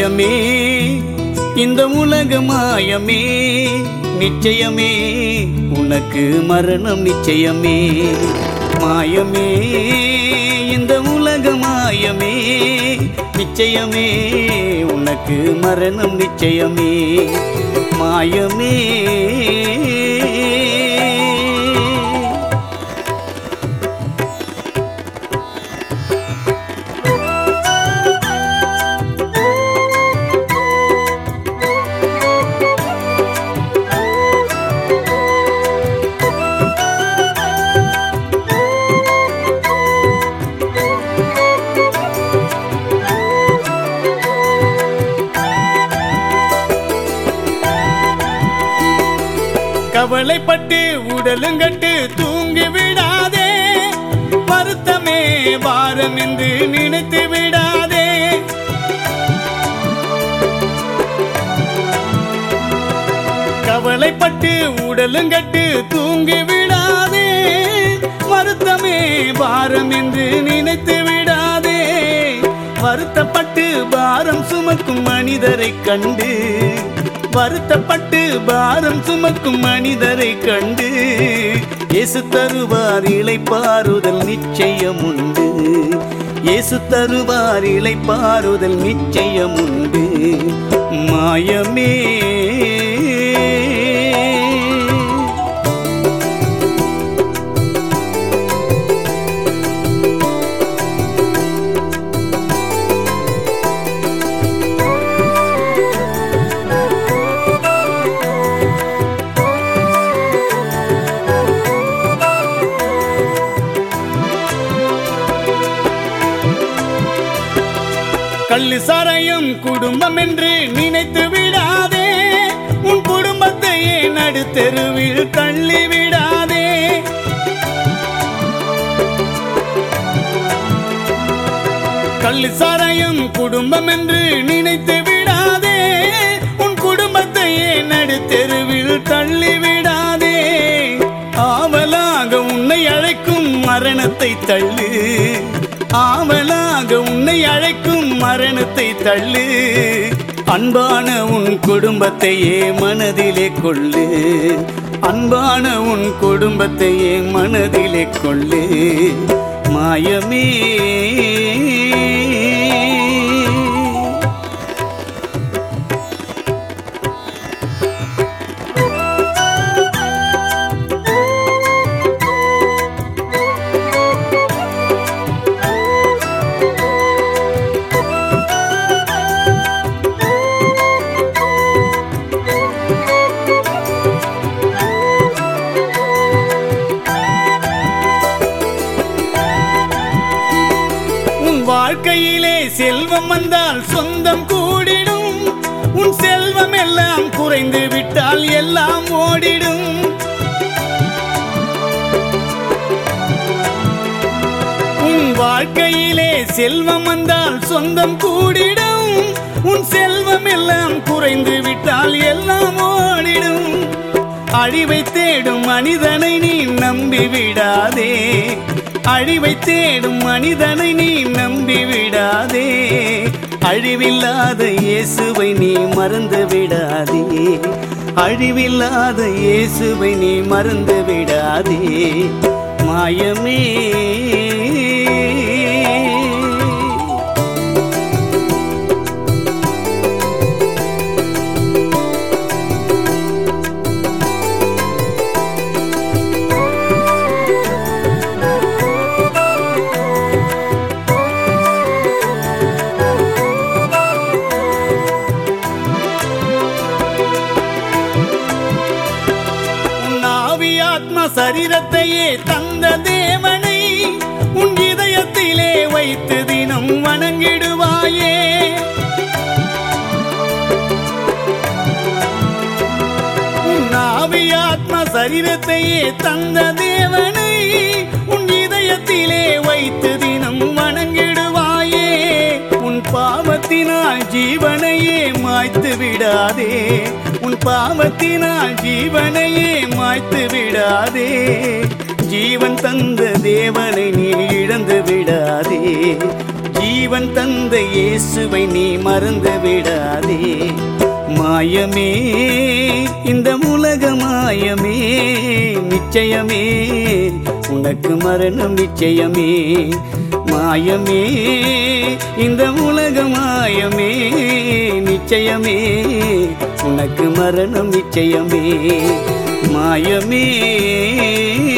மாயமே இந்த உலக மாயமே நிச்சயமே உனக்கு மரணம் நிச்சயமே மாயமே இந்த உலக மாயமே நிச்சயமே உனக்கு மரணம் நிச்சயமே மாயமே கவலைப்பட்டு உடலுங்கட்டு தூங்கி விடாதே வருத்தமே வாரம் என்று நினைத்து விடாதே கவலைப்பட்டு உடலுங்கட்டு தூங்கி விடாதே வருத்தமே பாரம் என்று நினைத்து விடாதே வருத்தப்பட்டு பாரம் சுமக்கும் மனிதரை கண்டு வருத்தப்பட்டு பாரம் சுமக்கும் மனிதரை கண்டு இயேசு தருவார் இளைப்பாறுதல் நிச்சயம் உண்டு இயேசு தருவார் இளைப்பாறுதல் நிச்சயம் உண்டு மாயமே கள்ளு சாராயம் குடும்பம் என்று நினைத்து விடாதே உன் குடும்பத்தையே நடுத்தெருவில் தள்ளி விடாதே கள்ளு சாராயம் குடும்பம் என்று நினைத்து விடாதே உன் குடும்பத்தையே நடுத்தெருவில் தள்ளி விடாதே ஆவலாக உன்னை அழைக்கும் மரணத்தை தள்ளு ஆவலாக உன்னை அழைக்கும் மரணத்தை தள்ளு அன்பான உன் குடும்பத்தையே மனதிலே கொள்ளு அன்பான உன் குடும்பத்தையே மனதிலே கொள்ளு மாயமே உன் வாழ்க்கையிலே செல்வம் வந்தால் சொந்தம் கூடிடும் உன் செல்வம் எல்லாம் குறைந்து விட்டால் எல்லாம் ஓடிடும் உன் வாழ்க்கையிலே செல்வம் வந்தால் சொந்தம் கூடிடும் உன் செல்வம் எல்லாம் குறைந்து விட்டால் எல்லாம் ஓடிடும் அழிவை தேடும் மனிதனை நீ நம்பி விடாதே அழிவை தேடும் மனிதனை நீ நம்பி விடாதே அழிவில்லாத இயேசுவை நீ மறந்து விடாதே அழிவில்லாத இயேசுவை நீ மறந்து விடாதே மாயமே உன் ஆவி ஆத்ம சரீரத்தையே தந்த தேவனை உன் இதயத்திலே வைத்து தினம் வணங்கிடுவாயே உன் ஆவி ஆத்ம சரீரத்தையே தந்த தேவனை உன் இதயத்திலே வைத்து தினம் வணங்கிடுவாயே உன் பாவத்தினால் ஜீவனையே மாய்த்து விடாதே உன் பாவத்தினால் ஜீவனையே மாய்த்து விடாதே ஜீவன் தந்த தேவனை நீ இழந்து விடாதே ஜீவ ஜீவன் தந்த இயேசுவை நீ மறந்து விடாதே மாயமே இந்த உலக மாயமே நிச்சயமே உனக்கு மரணம் நிச்சயமே மாயமே இந்த உலக மாயமே நிச்சயமே உனக்கு மரணம் நிச்சயமே மாயமே